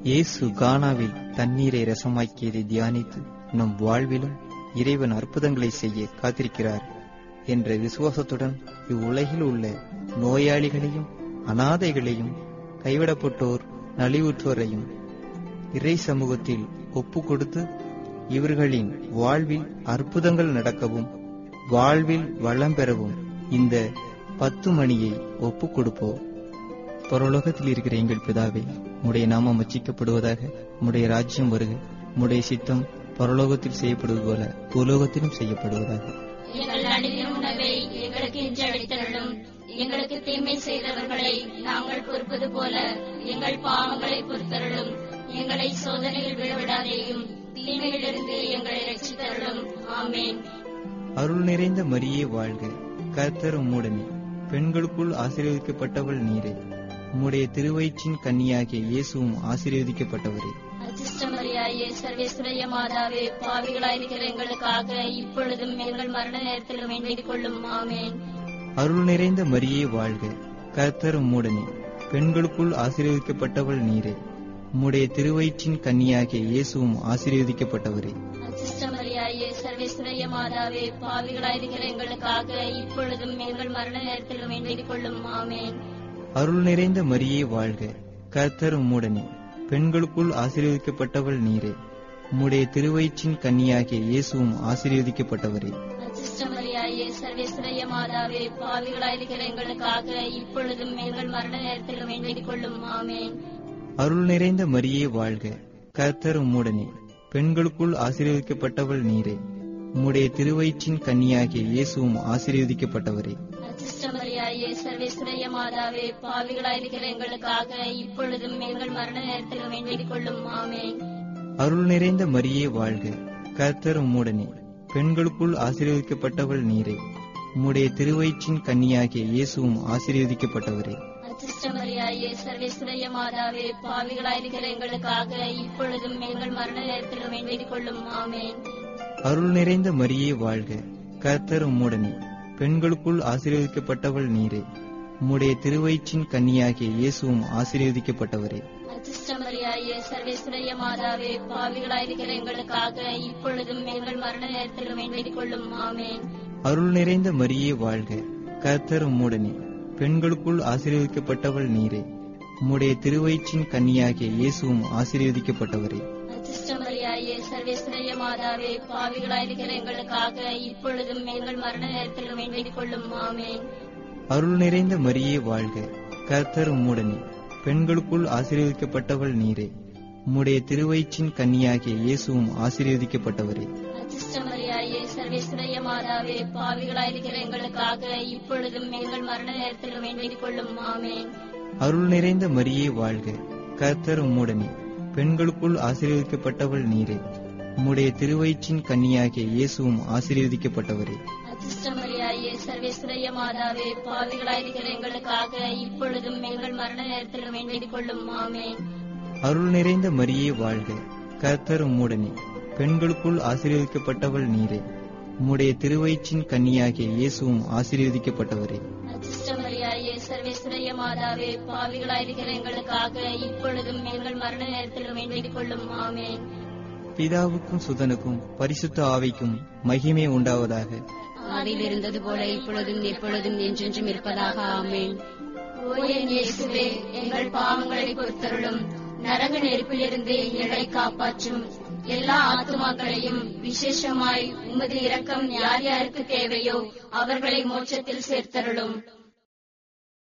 இயேசு கானாவில் தண்ணீரை ரசமாக்கியதை தியானித்து நம் வாழ்விலும் இறைவன் அற்புதங்களை செய்ய காத்திருக்கிறார் என்ற விசுவாசத்துடன் இவ்வுலகில் உள்ள நோயாளிகளையும் அனாதைகளையும் கைவிடப்பட்டோர் நலிவுற்றோரையும் இறை சமூகத்தில் ஒப்பு கொடுத்து இவர்களின் வாழ்வில் அற்புதங்கள் நடக்கவும் வாழ்வில் வளம் பெறவும் இந்த பத்து மணியை ஒப்பு கொடுப்போம் பரலோகத்தில் இருக்கிற எங்கள் பிதாவே உடைய நாமம் அச்சிக்கப்படுவதாக உடைய ராஜ்யம் வருக உடைய சித்தம் பரலோகத்தில் செய்யப்படுவது போல பூலோகத்திலும் செய்யப்படுவதாக எங்கள் அடிமை உணவை எங்களுக்கு இன்று அளித்தருளும் எங்களுக்கு தீமை செய்தவர்களை நாங்கள் பொறுப்பது போல எங்கள் பாவங்களை பொறுத்தருளும் எங்களை சோதனையில் விழவிடாதேயும் தீமையிலிருந்து எங்களை ரட்சித்தருளும் ஆமேன் அருள் நிறைந்த மரியே வாழ்க கர்த்தர் உம்முடனே பெண்களுக்குள் ஆசீர்வதிக்கப்பட்டவள் நீரே உம்முடைய திருவயிற்றின் கன்னியாகிய இயேசுவும் ஆசீர்வதிக்கப்பட்டவரே அச்சிஷ்டமரியாயே சர்வேஸ்வரிய மாதாவே பாவிகளாயிருக்கிற எங்களுக்காக இப்பொழுதும் எங்கள் மரண நேரத்தில் வேண்டிக் கொள்ளும் ஆமேன் அருள் நிறைந்த மரியே வாழ்க கர்த்தர் உம்முடனே பெண்களுக்குள் ஆசீர்வதிக்கப்பட்டவள் நீரே உம்முடைய திருவயிற்றின் கன்னியாகிய இயேசுவும் ஆசீர்வதிக்கப்பட்டவரே அச்சிஷ்டமரியாயே சர்வேஸ்வரிய மாதாவே பாவிகளாயிருக்கிற எங்களுக்காக இப்பொழுதும் எங்கள் மரண நேரத்தில் வேண்டிக் கொள்ளும் ஆமேன் அருள் நிறைந்த மரியே வாழ்க கர்த்தர் உம்முடனே பெண்களுக்குள் ஆசீர்வதிக்கப்பட்டவள் நீரே உம்முடைய திருவயிற்றின் கன்னியாகிய இயேசுவும் ஆசீர்வதிக்கப்பட்டவரே அச்சிஷ்டமரியாயே சர்வேஸ்வரிய மாதாவே பாவிகளாயிருக்கிற எங்களுக்காக இப்பொழுதும் எங்கள் மரண நேரத்தில் வேண்டிக் கொள்ளும் ஆமேன் அருள் நிறைந்த மரியே வாழ்க கர்த்தர் உம்முடனே பெண்களுக்குள் ஆசீர்வதிக்கப்பட்டவள் நீரே உம்முடைய திருவயிற்றின் கன்னியாகிய இயேசுவும் ஆசீர்வதிக்கப்பட்டவரே அச்சிஷ்டமரியாயே சர்வேஸ்வரிய மாதாவே பாவிகளாயிருக்கிற எங்களுக்காக இப்பொழுதும் எங்கள் மரண நேரத்தில் வேண்டிக் கொள்ளும் ஆமேன் அருள் நிறைந்த மரியே வாழ்க கர்த்தர் உம்முடனே பெண்களுக்குள் ஆசீர்வதிக்கப்பட்டவள் நீரே உம்முடைய திருவயிற்றின் கன்னியாகிய இயேசுவும் ஆசீர்வதிக்கப்பட்டவரே அச்சிஷ்டமரியாயே சர்வேஸ்வரிய மாதாவே பாவிகளாயிருக்கிற எங்களுக்காக இப்பொழுதும் எங்கள் மரண நேரத்தில் வேண்டிக் கொள்ளும் ஆமேன் அருள் நிறைந்த மரியே வாழ்க கர்த்தர் உம்முடனே பெண்களுக்குள் ஆசீர்வதிக்கப்பட்டவள் நீரே உம்முடைய திருவயிற்றின் கன்னியாகிய இயேசுவும் ஆசீர்வதிக்கப்பட்டவரே அச்சிஷ்டமரியாயே சர்வேஸ்வரிய மாதாவே பாவிகளாயிருக்கிற எங்களுக்காக இப்பொழுதும் எங்கள் மரண நேரத்தில் வேண்டிக் கொள்ளும் ஆமேன் அருள் நிறைந்த மரியே வாழ்க கர்த்தர் உம்முடனே பெண்களுக்குள் ஆசீர்வதிக்கப்பட்டவள் நீரே உம்முடைய திருவயிற்றின் கன்னியாகிய இயேசுவும் ஆசீர்வதிக்கப்பட்டவரே அச்சிஷ்டமரியாயே சர்வேஸ்வரிய மாதாவே பாவிகளாயிருக்கிற எங்களுக்காக இப்பொழுதும் எங்கள் மரண நேரத்தில் வேண்டிக் கொள்ளும் ஆமேன் அருள் நிறைந்த மரியே வாழ்க கர்த்தர் உம்முடனே பெண்களுக்குள் ஆசீர்வதிக்கப்பட்டவள் நீரே உம்முடைய திருவயிற்றின் கன்னியாகிய இயேசுவும் ஆசீர்வதிக்கப்பட்டவரே அச்சிஷ்டமரியாயே சர்வேஸ்வரிய மாதாவே பாவிகளாயிருக்கிற எங்களுக்காக இப்பொழுதும் எங்கள் மரண நேரத்தில் வேண்டிக் கொள்ளும் ஆமேன் அருள் நிறைந்த மரியே வாழ்க கர்த்தர் உம்முடனே பெண்களுக்குள் ஆசீர்வதிக்கப்பட்டவள் நீரே உம்முடைய திருவயிற்றின் கன்னியாகிய இயேசுவும் ஆசீர்வதிக்கப்பட்டவரே அச்சிஷ்டமரியாயே சர்வேஸ்வரிய மாதாவே பாவிகளாயிருக்கிற எங்களுக்காக இப்பொழுதும் எங்கள் மரண நேரத்தில் வேண்டிக் கொள்ளும் ஆமேன் அருள் நிறைந்த மரியே வாழ்க கர்த்தர் உம்முடனே பெண்களுக்குள் ஆசீர்வதிக்கப்பட்டவள் நீரே உம்முடைய திருவயிற்றின் கன்னியாகிய இயேசுவும் ஆசீர்வதிக்கப்பட்டவரே அச்சிஷ்டமரியாயே சர்வேஸ்வரிய மாதாவே பாவிகளாயிருக்கிற எங்களுக்காக இப்பொழுதும் எங்கள் மரண நேரத்தில் வேண்டிக் கொள்ளும் ஆமேன் பிதாவுக்கும் சுதனுக்கும் பரிசுத்த ஆவிக்கும் மகிமை உண்டாவதாக ஆதியில் இருந்தது போல இப்பொழுதும் எப்பொழுதும் என்றென்றும் இருப்பதாக ஆமேன் ஓ என் இயேசுவே எங்கள் பாவங்களை பொறுத்தருளும் நரக நெருப்பிலிருந்து எங்களை காப்பாற்றும் எல்லா ஆத்துமாக்களையும் விசேஷமாய் உமது இரக்கம் யார் யாருக்கு தேவையோ அவர்களை மோட்சத்தில் சேர்த்தருளும்